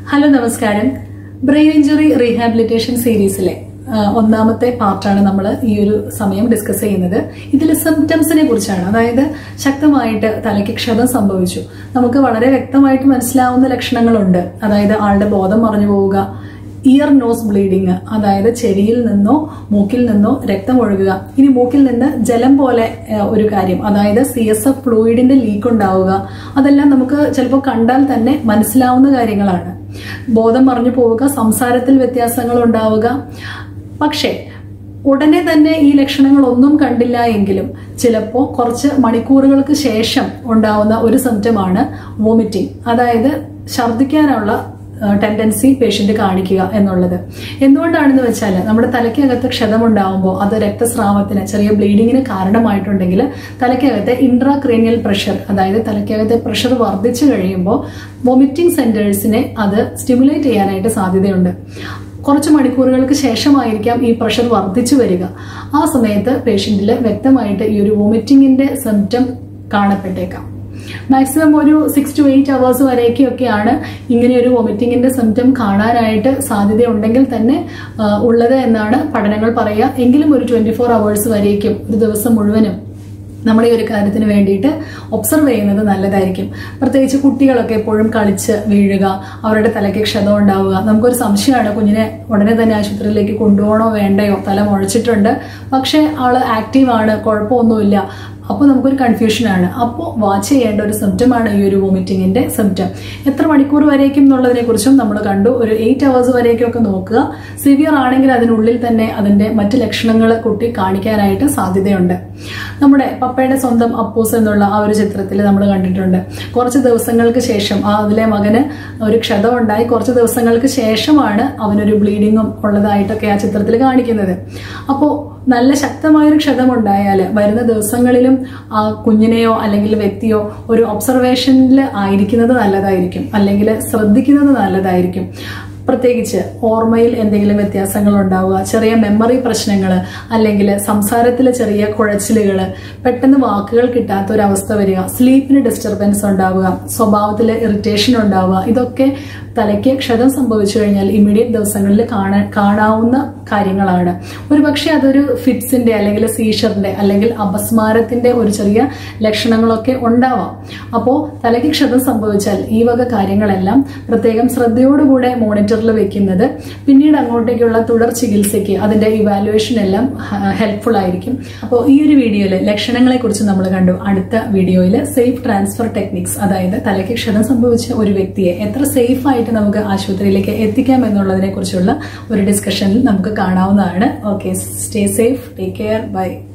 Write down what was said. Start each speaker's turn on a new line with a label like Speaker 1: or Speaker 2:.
Speaker 1: hello നമസ്കാരം brain injury rehabilitation സീരീസിലെ ആ, ഒന്നാമത്തെ പാർട്ടാണ് നമ്മൾ ഈ ഒരു സമയം ഡിസ്കസ് ചെയ്യുന്നത് ഇതിൽ സിംറ്റംസിനെ കുറിച്ചാണ് അതായത് ശക്തമായിട്ട് തലയ്ക്ക് ക്ഷതം സംഭവിച്ചു നമുക്ക് വളരെ വ്യക്തമായിട്ട് മനസ്സിലാവുന്ന ലക്ഷണങ്ങളുണ്ട് അതായത് ആളുടെ ബോധം മറഞ്ഞു പോവുക ഇയർ നോസ് ബ്ലീഡിങ് അതായത് ചെവിയിൽ നിന്നോ മൂക്കിൽ നിന്നോ രക്തം ഒഴുകുക ഇനി മൂക്കിൽ നിന്ന് ജലം പോലെ ഏഹ്, ഒരു കാര്യം അതായത് സി എസ് എഫ് ഫ്ലൂയിഡിന്റെ ലീക്ക് ഉണ്ടാവുക അതെല്ലാം നമുക്ക് ചിലപ്പോൾ കണ്ടാൽ തന്നെ മനസ്സിലാവുന്ന കാര്യങ്ങളാണ് ബോധം മറിഞ്ഞു പോവുക സംസാരത്തിൽ വ്യത്യാസങ്ങൾ ഉണ്ടാവുക പക്ഷേ ഉടനെ തന്നെ ഈ ലക്ഷണങ്ങളൊന്നും കണ്ടില്ല എങ്കിലും ചിലപ്പോൾ കുറച്ച് മണിക്കൂറുകൾക്ക് ശേഷം ഉണ്ടാവുന്ന ഒരു സിംറ്റമാണ് വോമിറ്റിംഗ് അതായത് ഛർദ്ദിക്കാനുള്ള ടെൻഡൻസി പേഷ്യന്റ് കാണിക്കുക എന്നുള്ളത് എന്തുകൊണ്ടാണെന്ന് വെച്ചാൽ നമ്മുടെ തലയ്ക്കകത്ത് ക്ഷതമുണ്ടാവുമ്പോൾ അത് രക്തസ്രാവത്തിന് ചെറിയ ബ്ലീഡിങ്ങിന് കാരണമായിട്ടുണ്ടെങ്കിൽ തലയ്ക്കകത്തെ ഇൻട്രാക്രീനിയൽ പ്രഷർ അതായത് തലയ്ക്കകത്തെ പ്രഷർ വർദ്ധിച്ചു കഴിയുമ്പോൾ വൊമിറ്റിംഗ് സെന്റേഴ്സിനെ അത് സ്റ്റിമുലേറ്റ് ചെയ്യാനായിട്ട് സാധ്യതയുണ്ട് കുറച്ച് മണിക്കൂറുകൾക്ക് ശേഷമായിരിക്കാം ഈ പ്രഷർ വർദ്ധിച്ചു വരിക ആ സമയത്ത് പേഷ്യന്റിൽ വ്യക്തമായിട്ട് ഈ ഒരു വോമിറ്റിംഗിന്റെ സിംറ്റം കാണപ്പെട്ടേക്കാം മാക്സിമം ഒരു സിക്സ് ടു എയ്റ്റ് അവേഴ്സ് വരേക്കൊക്കെയാണ് ഇങ്ങനെ ഒരു വോമിറ്റിംഗിന്റെ സിംറ്റം കാണാനായിട്ട് സാധ്യതയുണ്ടെങ്കിൽ തന്നെ ആ, ഉള്ളത് എന്നാണ് പഠനങ്ങൾ പറയുക എങ്കിലും ഒരു ട്വന്റി ഫോർ അവേഴ്സ് വരേക്കും ഒരു ദിവസം മുഴുവനും നമ്മൾ ഈ ഒരു കാര്യത്തിന് വേണ്ടിയിട്ട് ഒബ്സർവ് ചെയ്യുന്നത് നല്ലതായിരിക്കും പ്രത്യേകിച്ച് കുട്ടികളൊക്കെ എപ്പോഴും കളിച്ച് വീഴുക അവരുടെ തലയ്ക്ക് ക്ഷതം ഉണ്ടാവുക നമുക്കൊരു സംശയമാണ് കുഞ്ഞിനെ ഉടനെ തന്നെ ആശുപത്രിയിലേക്ക് കൊണ്ടുപോകണോ വേണ്ടയോ തല മുഴച്ചിട്ടുണ്ട് പക്ഷേ ആള് ആക്റ്റീവാണ് കുഴപ്പമൊന്നുമില്ല അപ്പോൾ നമുക്കൊരു കൺഫ്യൂഷനാണ് അപ്പോൾ വാച്ച് ചെയ്യേണ്ട ഒരു സിംറ്റമാണ് ഈ ഒരു വോമിറ്റിങ്ങിന്റെ സിംറ്റം എത്ര മണിക്കൂർ വരേക്കും എന്നുള്ളതിനെ കുറിച്ചും നമ്മൾ കണ്ടു ഒരു എയ്റ്റ് അവേഴ്സ് വരേക്കൊക്കെ നോക്കുക സിവിയർ ആണെങ്കിൽ അതിനുള്ളിൽ തന്നെ അതിന്റെ മറ്റ് ലക്ഷണങ്ങൾ കുട്ടി കാണിക്കാനായിട്ട് സാധ്യതയുണ്ട് നമ്മുടെ പപ്പയുടെ സ്വന്തം അപ്പൂസ് എന്നുള്ള ആ ഒരു ചിത്രത്തിൽ നമ്മൾ കണ്ടിട്ടുണ്ട് കുറച്ച് ദിവസങ്ങൾക്ക് ശേഷം ആ അതിലെ മകന് ഒരു ക്ഷതം ഉണ്ടായി കുറച്ച് ദിവസങ്ങൾക്ക് ശേഷമാണ് അവനൊരു ബ്ലീഡിങ്ങും ഉള്ളതായിട്ടൊക്കെ ആ ചിത്രത്തിൽ കാണിക്കുന്നത് അപ്പോൾ നല്ല ശക്തമായൊരു ക്ഷതം ഉണ്ടായാൽ വരുന്ന ദിവസങ്ങളിലും ആ കുഞ്ഞിനെയോ അല്ലെങ്കിൽ വ്യക്തിയോ ഒരു ഒബ്സർവേഷനിൽ ആയിരിക്കുന്നത് നല്ലതായിരിക്കും അല്ലെങ്കിൽ ശ്രദ്ധിക്കുന്നത് നല്ലതായിരിക്കും പ്രത്യേകിച്ച് ഓർമ്മയിൽ എന്തെങ്കിലും വ്യത്യാസങ്ങൾ ഉണ്ടാവുക ചെറിയ മെമ്മറി പ്രശ്നങ്ങൾ അല്ലെങ്കിൽ സംസാരത്തിൽ ചെറിയ കുഴച്ചിലുകൾ പെട്ടെന്ന് വാക്കുകൾ കിട്ടാത്ത ഒരു അവസ്ഥ വരിക സ്ലീപ്പിന് ഡിസ്റ്റർബൻസ് ഉണ്ടാവുക സ്വഭാവത്തിൽ ഇറിറ്റേഷൻ ഉണ്ടാവുക ഇതൊക്കെ തലയ്ക്ക് ക്ഷതം സംഭവിച്ചു കഴിഞ്ഞാൽ ഇമ്മീഡിയറ്റ് ദിവസങ്ങളിൽ കാണാൻ കാണാവുന്ന കാര്യങ്ങളാണ് ഒരു പക്ഷേ അതൊരു ഫിറ്റ്സിന്റെ അല്ലെങ്കിൽ സീഷറിന്റെ അല്ലെങ്കിൽ അപസ്മാരത്തിന്റെ ഒരു ചെറിയ ലക്ഷണങ്ങളൊക്കെ ഉണ്ടാവാം അപ്പോൾ തലയ്ക്ക് ക്ഷതം സംഭവിച്ചാൽ ഈ വക കാര്യങ്ങളെല്ലാം പ്രത്യേകം ശ്രദ്ധയോടുകൂടെ മോണിറ്ററിൽ വെക്കുന്നത് പിന്നീട് അങ്ങോട്ടേക്കുള്ള തുടർ ചികിത്സയ്ക്ക് അതിന്റെ ഇവാലുവേഷൻ എല്ലാം ഹെൽപ്ഫുൾ ആയിരിക്കും അപ്പോൾ ഈ ഒരു വീഡിയോയിൽ ലക്ഷണങ്ങളെ കുറിച്ച് നമ്മൾ കണ്ടു അടുത്ത വീഡിയോയിൽ സേഫ് ട്രാൻസ്ഫർ ടെക്നിക്സ് അതായത് തലയ്ക്ക് ക്ഷതം സംഭവിച്ച ഒരു വ്യക്തിയെ എത്ര സേഫ് ആയിട്ട് നമുക്ക് ആശുപത്രിയിലേക്ക് എത്തിക്കാം എന്നുള്ളതിനെ കുറിച്ചുള്ള ഒരു ഡിസ്കഷനിൽ നമുക്ക് കാണാവുന്നതാണ് okay stay safe take care by